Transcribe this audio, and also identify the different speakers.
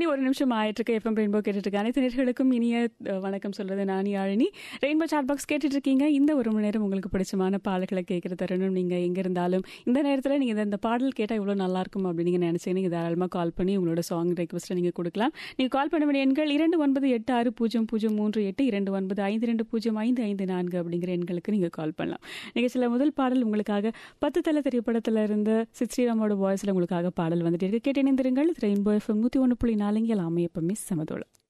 Speaker 1: ஒரு நிமிஷம் ஆயிட்டு இருக்கு எஃப்எம் ரெயின்போ கேட்டுட்டு இருக்க அனைத்து நேர்களுக்கும் இனிய அஹ், வணக்கம் சொல்றது Nani Yazhini rainbow chat box கேட்டுட்டு இருக்கீங்க இந்த ஒரு மணி நேரம் உங்களுக்கு பிடிச்சமான பாடல்களை கேட்கிற தருணம் நீங்க எங்க இருந்தாலும் இந்த நேரத்தில் நீங்க இந்த- இந்த பாடல் கேட்டா இவ்வளவு நல்லா இருக்கும் அப்படின்னு நீங்க நினைச்சீங்க நீங்க தாராளமா கால் பண்ணி உங்களோட சாங் ரெக்வஸ்ட்டை நீங்க கொடுக்கலாம் நீங்க கால் பண்ண வேண்டிய எண்கள் இரண்டு ஒன்பது எட்டு ஆறு பூஜ்ஜியம் பூஜ்ஜியம் மூன்று எட்டு இரண்டு ஒன்பது ஐந்து ரெண்டு பூஜ்ஜியம் ஐந்து ஐந்து நான்கு அப்படிங்கிற எண்களுக்கு நீங்க கால் பண்ணலாம் நிகழ்ச்சியில் முதல் பாடல் உங்களுக்காக பத்து தலை திரைப்படத்துல இருந்து சித் ஸ்ரீராமோட வாய்ஸ்ல உங்களுக்காக பாடல் வந்துட்டு இருக்கு கேட்டு இணைந்திருங்கள் ரெயின்போ எஃப்எம் நூத்தி ஒன்று புள்ளி நாலுங்க எல்லாமே எப்பவுமே சமதோளம்